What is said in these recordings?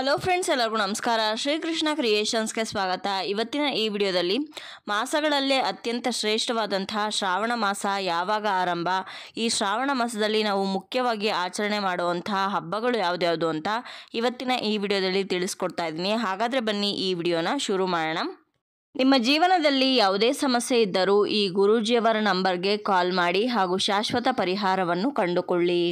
hello friends ಎಲ್ಲರಿಗೂ ನಮಸ್ಕಾರ ಶ್ರೀಕೃಷ್ಣ ಕ್ರಿಯೇಷನ್ಸ್ಗೆ ಸ್ವಾಗತ ಇವತ್ತಿನ ಈ ವಿಡಿಯೋದಲ್ಲಿ ಮಾಸಗಳಲ್ಲೇ ಅತ್ಯಂತ ಶ್ರೇಷ್ಠವಾದಂತಹ ಶ್ರಾವಣ ಮಾಸ ಯಾವಾಗ ಆರಂಭ ಈ ಶ್ರಾವಣ ಮಾಸದಲ್ಲಿ ನಾವು ಮುಖ್ಯವಾಗಿ ಆಚರಣೆ ಮಾಡುವಂತಹ ಹಬ್ಬಗಳು ಯಾವ್ದ್ಯಾವುದು ಅಂತ ಇವತ್ತಿನ ಈ ವಿಡಿಯೋದಲ್ಲಿ ತಿಳಿಸ್ಕೊಡ್ತಾ ಇದ್ದೀನಿ ಹಾಗಾದರೆ ಬನ್ನಿ ಈ ವಿಡಿಯೋನ ಶುರು ಮಾಡೋಣ ನಿಮ್ಮ ಜೀವನದಲ್ಲಿ ಯಾವುದೇ ಸಮಸ್ಯೆ ಇದ್ದರೂ ಈ ಗುರೂಜಿಯವರ ನಂಬರ್ಗೆ ಕಾಲ್ ಮಾಡಿ ಹಾಗೂ ಶಾಶ್ವತ ಪರಿಹಾರವನ್ನು ಕಂಡುಕೊಳ್ಳಿ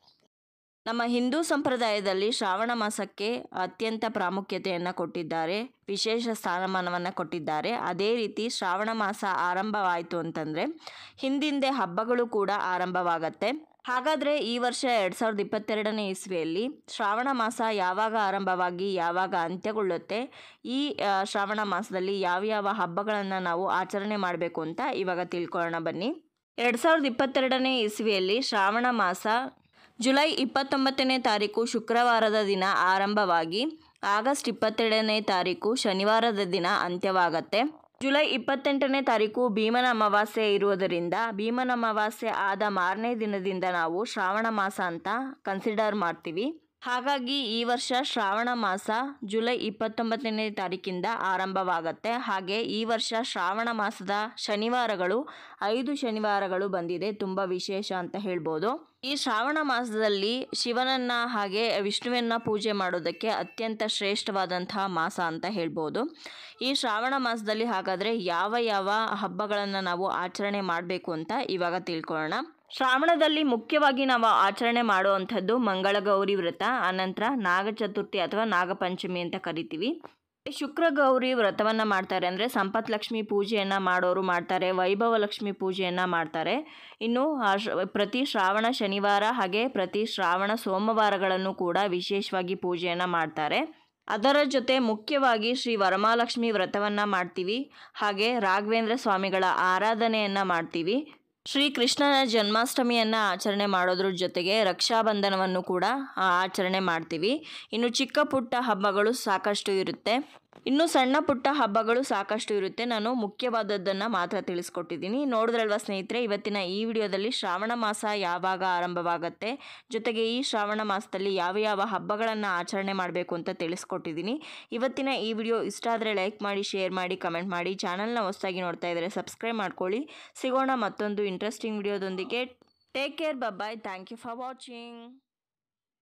ನಮ್ಮ ಹಿಂದೂ ಸಂಪ್ರದಾಯದಲ್ಲಿ ಶ್ರಾವಣ ಮಾಸಕ್ಕೆ ಅತ್ಯಂತ ಪ್ರಾಮುಖ್ಯತೆಯನ್ನು ಕೊಟ್ಟಿದ್ದಾರೆ ವಿಶೇಷ ಸ್ಥಾನಮಾನವನ್ನು ಕೊಟ್ಟಿದ್ದಾರೆ ಅದೇ ರೀತಿ ಶ್ರಾವಣ ಮಾಸ ಆರಂಭವಾಯಿತು ಅಂತಂದರೆ ಹಿಂದಿಂದೆ ಹಬ್ಬಗಳು ಕೂಡ ಆರಂಭವಾಗತ್ತೆ ಹಾಗಾದರೆ ಈ ವರ್ಷ ಎರಡು ಸಾವಿರದ ಇಪ್ಪತ್ತೆರಡನೇ ಇಸ್ವಿಯಲ್ಲಿ ಶ್ರಾವಣ ಮಾಸ ಯಾವಾಗ ಆರಂಭವಾಗಿ ಯಾವಾಗ ಅಂತ್ಯಗೊಳ್ಳುತ್ತೆ ಈ ಆ, ಶ್ರಾವಣ ಮಾಸದಲ್ಲಿ ಯಾವ್ಯಾವ ಹಬ್ಬಗಳನ್ನು ನಾವು ಆಚರಣೆ ಮಾಡಬೇಕು ಅಂತ ಇವಾಗ ತಿಳ್ಕೊಳ್ಳೋಣ ಬನ್ನಿ ಎರಡು ಸಾವಿರದ ಇಪ್ಪತ್ತೆರಡನೇ ಇಸ್ವಿಯಲ್ಲಿ ಶ್ರಾವಣ ಮಾಸ ಜುಲೈ ಇಪ್ಪತ್ತೊಂಬತ್ತನೇ ತಾರೀಕು ಶುಕ್ರವಾರದ ದಿನ ಆರಂಭವಾಗಿ ಆಗಸ್ಟ್ ಇಪ್ಪತ್ತೆರಡನೇ ತಾರೀಕು ಶನಿವಾರದ ದಿನ ಅಂತ್ಯವಾಗತ್ತೆ ಜುಲೈ ಇಪ್ಪತ್ತೆಂಟನೇ ತಾರೀಕು ಭೀಮನ ಅಮಾವಾಸ್ಯೆ ಇರುವುದರಿಂದ ಭೀಮನ ಅಮಾವಾಸ್ಯೆ ಆದ ಮಾರನೇ ದಿನದಿಂದ ನಾವು ಶ್ರಾವಣ ಮಾಸ ಅಂತ ಕನ್ಸಿಡರ್ ಮಾಡ್ತೀವಿ ಹಾಗಾಗಿ ಈ ವರ್ಷ ಶ್ರಾವಣ ಮಾಸ ಜುಲೈ ಇಪ್ಪತ್ತೊಂಬತ್ತನೇ ತಾರೀಕಿಂದ ಆರಂಭವಾಗತ್ತೆ ಹಾಗೆ ಈ ವರ್ಷ ಶ್ರಾವಣ ಮಾಸದ ಶನಿವಾರಗಳು ಐದು ಶನಿವಾರಗಳು ಬಂದಿದೆ ತುಂಬ ವಿಶೇಷ ಅಂತ ಹೇಳ್ಬೋದು ಈ ಶ್ರಾವಣ ಮಾಸದಲ್ಲಿ ಶಿವನನ್ನ ಹಾಗೆ ವಿಷ್ಣುವನ್ನ ಪೂಜೆ ಮಾಡೋದಕ್ಕೆ ಅತ್ಯಂತ ಶ್ರೇಷ್ಠವಾದಂತಹ ಮಾಸ ಅಂತ ಹೇಳ್ಬೋದು ಈ ಶ್ರಾವಣ ಮಾಸದಲ್ಲಿ ಹಾಗಾದರೆ ಯಾವ ಯಾವ ಹಬ್ಬಗಳನ್ನು ನಾವು ಆಚರಣೆ ಮಾಡಬೇಕು ಅಂತ ಇವಾಗ ತಿಳ್ಕೊಳ್ಳೋಣ ಶ್ರಾವಣದಲ್ಲಿ ಮುಖ್ಯವಾಗಿ ನಾವು ಆಚರಣೆ ಮಾಡುವಂಥದ್ದು ಮಂಗಳಗೌರಿ ವ್ರತ ಆನಂತರ ನಾಗಚತುರ್ಥಿ ಅಥವಾ ನಾಗಪಂಚಮಿ ಅಂತ ಕರಿತೀವಿ ಶುಕ್ರ ಗೌರಿ ವ್ರತವನ್ನು ಮಾಡ್ತಾರೆ ಅಂದರೆ ಸಂಪತ್ ಲಕ್ಷ್ಮಿ ಪೂಜೆಯನ್ನು ಮಾಡೋರು ಮಾಡ್ತಾರೆ ವೈಭವ ಲಕ್ಷ್ಮಿ ಪೂಜೆಯನ್ನು ಮಾಡ್ತಾರೆ ಇನ್ನು ಆ ಶ್ರ- ಪ್ರತಿ ಶ್ರಾವಣ ಶನಿವಾರ ಹಾಗೆ ಪ್ರತಿ ಶ್ರಾವಣ ಸೋಮವಾರಗಳನ್ನು ಕೂಡ ವಿಶೇಷವಾಗಿ ಪೂಜೆಯನ್ನು ಮಾಡ್ತಾರೆ ಅದರ ಜೊತೆ ಮುಖ್ಯವಾಗಿ ಶ್ರೀ ವರಮಹಾಲಕ್ಷ್ಮಿ ವ್ರತವನ್ನು ಮಾಡ್ತೀವಿ ಹಾಗೆ ರಾಘವೇಂದ್ರ ಸ್ವಾಮಿಗಳ ಆರಾಧನೆಯನ್ನು ಮಾಡ್ತೀವಿ ಶ್ರೀ ಕೃಷ್ಣನ ಜನ್ಮಾಷ್ಟಮಿಯನ್ನು ಆಚರಣೆ ಮಾಡೋದ್ರ ಜೊತೆಗೆ ರಕ್ಷಾಬಂಧನವನ್ನು ಕೂಡ ಆ, ಆಚರಣೆ ಮಾಡ್ತೀವಿ ಇನ್ನು ಚಿಕ್ಕ ಪುಟ್ಟ ಹಬ್ಬಗಳು ಸಾಕಷ್ಟು ಇರುತ್ತೆ ಇನ್ನು ಸಣ್ಣ ಪುಟ್ಟ ಹಬ್ಬಗಳು ಸಾಕಷ್ಟು ಇರುತ್ತೆ ನಾನು ಮುಖ್ಯವಾದದ್ದನ್ನು ಮಾತ್ರ ತಿಳಿಸ್ಕೊಟ್ಟಿದ್ದೀನಿ ನೋಡಿದ್ರಲ್ವ ಸ್ನೇಹಿತರೆ ಇವತ್ತಿನ ಈ ವಿಡಿಯೋದಲ್ಲಿ ಶ್ರಾವಣ ಮಾಸ ಯಾವಾಗ ಆರಂಭವಾಗುತ್ತೆ ಜೊತೆಗೆ ಈ ಶ್ರಾವಣ ಮಾಸದಲ್ಲಿ ಯಾವ ಯಾವ ಹಬ್ಬಗಳನ್ನು ಆಚರಣೆ ಮಾಡಬೇಕು ಅಂತ ತಿಳಿಸ್ಕೊಟ್ಟಿದ್ದೀನಿ ಇವತ್ತಿನ ಈ ವಿಡಿಯೋ ಇಷ್ಟ ಆದರೆ ಲೈಕ್ ಮಾಡಿ ಶೇರ್ ಮಾಡಿ ಕಮೆಂಟ್ ಮಾಡಿ ಚಾನಲ್ನ ಹೊಸದಾಗಿ ನೋಡ್ತಾ ಇದ್ದರೆ ಸಬ್ಸ್ಕ್ರೈಬ್ ಮಾಡ್ಕೊಳ್ಳಿ ಸಿಗೋಣ ಮತ್ತೊಂದು ಇಂಟ್ರೆಸ್ಟಿಂಗ್ ವಿಡಿಯೋದೊಂದಿಗೆ take care bye thank you for watching